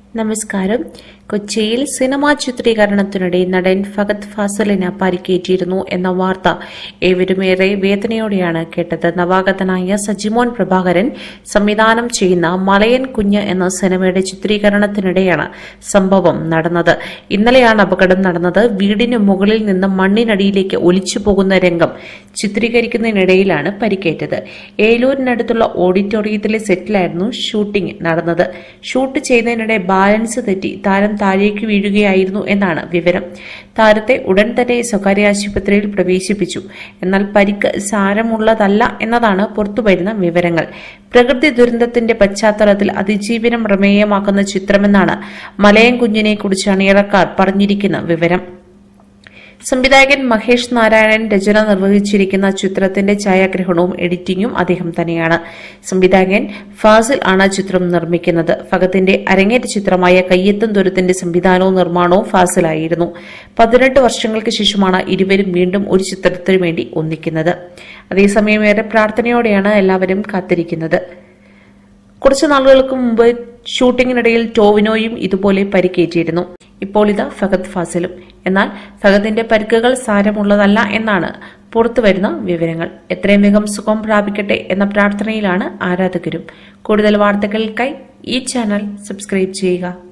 നമസ്കാരം കൊച്ചിയിൽ സിനിമാ ചിത്രീകരണത്തിനിടെ നടൻ ഫഹദ് ഫാസലിന് പരിക്കേറ്റിരുന്നു എന്ന വാർത്ത ഏവരുമേറെ വേദനയോടെയാണ് കേട്ടത് നവാഗതനായ സജിമോൻ പ്രഭാകരൻ സംവിധാനം ചെയ്യുന്ന മലയൻ കുഞ്ഞ് എന്ന സിനിമയുടെ ചിത്രീകരണത്തിനിടെയാണ് സംഭവം നടന്നത് ഇന്നലെയാണ് അപകടം നടന്നത് വീടിന് മുകളിൽ നിന്ന് മണ്ണിനടിയിലേക്ക് ഒലിച്ചു പോകുന്ന രംഗം ചിത്രീകരിക്കുന്നതിനിടയിലാണ് പരിക്കേറ്റത് ഏലൂരിനടുത്തുള്ള ഓഡിറ്റോറിയത്തിലെ സെറ്റിലായിരുന്നു ഷൂട്ടിംഗ് നടന്നത് ഷൂട്ട് ചെയ്യുന്നതിനിടെ ബാലൻസ് തെറ്റി താരം താഴേക്ക് വീഴുകയായിരുന്നു എന്നാണ് വിവരം താരത്തെ ഉടൻ തന്നെ സ്വകാര്യ ആശുപത്രിയിൽ പ്രവേശിപ്പിച്ചു എന്നാൽ പരിക്ക് സാരമുള്ളതല്ല എന്നതാണ് പുറത്തുവരുന്ന വിവരങ്ങൾ പ്രകൃതി ദുരന്തത്തിന്റെ പശ്ചാത്തലത്തിൽ അതിജീവനം പ്രമേയമാക്കുന്ന ചിത്രമെന്നാണ് മലയൻ കുഞ്ഞിനെ കുറിച്ച് അണിയറക്കാർ പറഞ്ഞിരിക്കുന്ന വിവരം സംവിധായകൻ മഹേഷ് നാരായണൻ രചന നിർവഹിച്ചിരിക്കുന്ന ചിത്രത്തിന്റെ ഛായാഗ്രഹണവും എഡിറ്റിംഗും അദ്ദേഹം തന്നെയാണ് സംവിധായകൻ ഫാസിൽ ആണ് ചിത്രം നിർമ്മിക്കുന്നത് ഫഗത്തിന്റെ അരങ്ങേറ്റ ചിത്രമായ കയ്യെത്തും ദുരത്തിന്റെ സംവിധാനവും നിർമ്മാണവും ഫാസിലായിരുന്നു പതിനെട്ട് വർഷങ്ങൾക്ക് ശേഷമാണ് ഇരുവരും വീണ്ടും ഒരു ചിത്രത്തിനു വേണ്ടി ഒന്നിക്കുന്നത് അതേസമയം ഏറെ പ്രാർത്ഥനയോടെയാണ് എല്ലാവരും കാത്തിരിക്കുന്നത് കുറച്ചു നാളുകൾക്ക് മുമ്പ് ഷൂട്ടിങ്ങിനിടയിൽ ടോവിനോയും ഇതുപോലെ പരിക്കേറ്റിരുന്നു ഇപ്പോൾ ഇത് ഫഹദ് ഫാസിലും എന്നാൽ ഫഹദിന്റെ പരിക്കുകൾ സാരമുള്ളതല്ല എന്നാണ് പുറത്തുവരുന്ന വിവരങ്ങൾ എത്രയും വേഗം സുഖം പ്രാപിക്കട്ടെ എന്ന പ്രാർത്ഥനയിലാണ് ആരാധകരും കൂടുതൽ വാർത്തകൾക്കായി ഈ ചാനൽ സബ്സ്ക്രൈബ് ചെയ്യുക